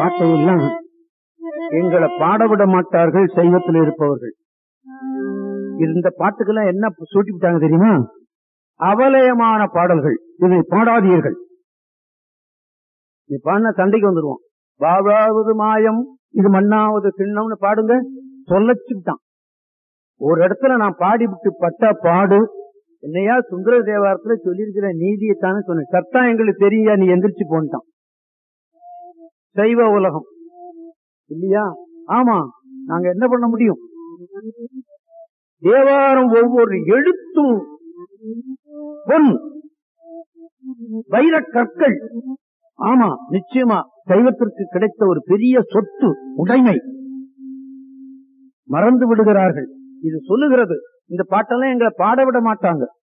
பாட்டை எல்லாம் எங்களை பாடவிட மாட்டார்கள் சைவத்தில் இருப்பவர்கள் இந்த பாட்டுக்கெல்லாம் என்ன சூட்டி விட்டாங்க தெரியுமா அவலயமான பாடல்கள் இதை பாடாதீர்கள் நீ பாடின சண்டைக்கு வந்துருவோம் வாழாவது மாயம் இது மண்ணாவது கிண்ணம்னு பாடுங்க சொல்லச்சுட்டான் ஒரு இடத்துல நான் பாடிவிட்டு பட்ட பாடு என்னையா சுந்தர தேவாரத்துல சொல்லியிருக்கிற நீதியைத்தானே சொன்னேன் சத்தா எங்களுக்கு தெரியா நீ எந்திரிச்சு போன்ட்டான் சைவ உலகம் இல்லையா ஆமா நாங்க என்ன பண்ண முடியும் தேவாரம் ஒவ்வொரு எழுத்தும் பொன் வைர கற்கள் ஆமா நிச்சயமா சைவத்திற்கு கிடைத்த ஒரு பெரிய சொத்து உடைமை மறந்து விடுகிறார்கள் இது சொல்லுகிறது இந்த பாட்டெல்லாம் எங்களை பாட விட மாட்டாங்க